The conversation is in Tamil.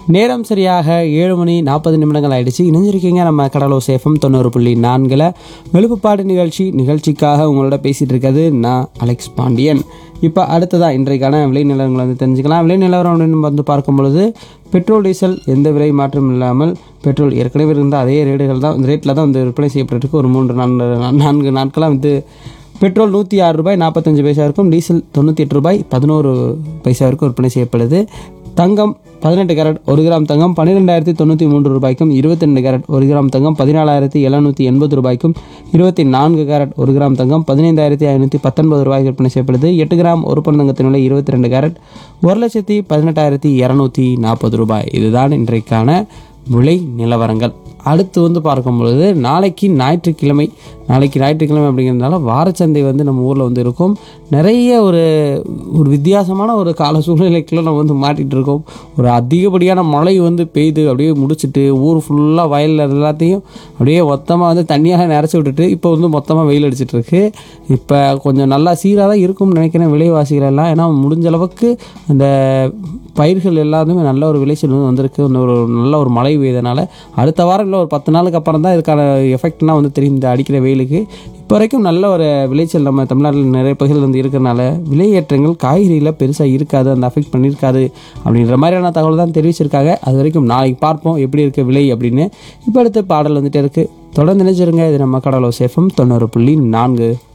நேரம் சரியாக ஏழு மணி நாற்பது நிமிடங்கள் ஆயிடுச்சு இணைஞ்சிருக்கீங்க நம்ம கடலோ சேஃபம் தொண்ணூறு புள்ளி நான்கில் வெளுப்புப்பாடு நிகழ்ச்சி நிகழ்ச்சிக்காக உங்களோட பேசிகிட்டு இருக்கிறது நான் அலெக்ஸ் பாண்டியன் இப்போ அடுத்ததாக இன்றைக்கான விலை நிலவரங்களை வந்து தெரிஞ்சுக்கலாம் விலை நிலவரம் அப்படின்னு வந்து பார்க்கும் பொழுது பெட்ரோல் டீசல் எந்த விலை மாற்றம் இல்லாமல் பெட்ரோல் ஏற்கனவே இருந்த அதே ரேட்டுகள் தான் ரேட்டில் தான் வந்து விற்பனை செய்யப்பட்டிருக்கு ஒரு மூன்று நான்கு நான்கு நாட்களாக வந்து பெட்ரோல் நூற்றி ஆறு ரூபாய் நாற்பத்தஞ்சு பைசா இருக்கும் டீசல் தொண்ணூற்றி எட்டு ரூபாய் பதினோரு பைசா வரைக்கும் விற்பனை செய்யப்படுது தங்கம் பதினெட்டு கேரட் ஒரு கிராம் தங்கம் பன்னிரெண்டாயிரத்தி தொண்ணூற்றி மூன்று ரூபாய்க்கும் இருபத்தி ரெண்டு கேரட் ஒரு கிராம் தங்கம் பதினாலாயிரத்தி எழுநூற்றி எண்பது ரூபாய்க்கும் இருபத்தி நான்கு கேரட் ஒரு கிராம் தங்கம் பதினைந்தாயிரத்தி ஐநூற்றி பத்தொன்பது ரூபாய்க்கு விற்பனை செய்யப்படுது எட்டு கிராம் ஒரு பன் தங்கத்தின் விலை இருபத்தி ரெண்டு கேரட் ஒரு லட்சத்தி பதினெட்டாயிரத்தி இரநூத்தி நாற்பது ரூபாய் இதுதான் இன்றைக்கான விலை நிலவரங்கள் அடுத்து வந்து பார்க்கும் பொழுது நாளைக்கு ஞாயிற்றுக்கிழமை நாளைக்கு ஞாயிற்றுக்கிழமை அப்படிங்கிறதுனால வாரச்சந்தை வந்து நம்ம ஊரில் வந்து இருக்கும் நிறைய ஒரு ஒரு வித்தியாசமான ஒரு கால சூழ்நிலைக்குள்ள நம்ம வந்து மாட்டிகிட்டு இருக்கோம் ஒரு அதிகப்படியான மழை வந்து பெய்து அப்படியே முடிச்சிட்டு ஊர் ஃபுல்லாக வயலில் எல்லாத்தையும் அப்படியே மொத்தமாக வந்து தண்ணியாக நிறச்சி விட்டுட்டு இப்போ வந்து மொத்தமாக வெயில் அடிச்சிட்டு இருக்கு இப்போ கொஞ்சம் நல்லா சீராக தான் இருக்கும்னு நினைக்கிறேன் விலைவாசிகள் எல்லாம் ஏன்னா முடிஞ்ச அளவுக்கு அந்த பயிர்கள் எல்லாத்துமே நல்ல ஒரு விளைச்சல் வந்து வந்திருக்கு இந்த ஒரு நல்ல ஒரு மழை பெய்தனால அடுத்த வாரம் இல்லை ஒரு பத்து நாளுக்கு அப்புறம் தான் இதுக்கான எஃபெக்ட்லாம் வந்து தெரியும் இந்த அடிக்கிற வெயிலுக்கு இப்போ வரைக்கும் நல்ல ஒரு விளைச்சல் நம்ம தமிழ்நாட்டில் நிறைய பகுதிகள் வந்து இருக்கிறனால விலையேற்றங்கள் காய்கறியில் பெருசாக இருக்காது அந்த அஃபெக்ட் பண்ணியிருக்காது அப்படின்ற மாதிரியான தகவல் தான் தெரிவிச்சிருக்காங்க அது வரைக்கும் நாளைக்கு பார்ப்போம் எப்படி இருக்க விலை அப்படின்னு இப்போ அடுத்த பாடல் வந்துட்டு இருக்குது தொடர்ந்து நினைச்சிருங்க இது நம்ம கடலோ சேஃபம் தொண்ணூறு புள்ளி நான்கு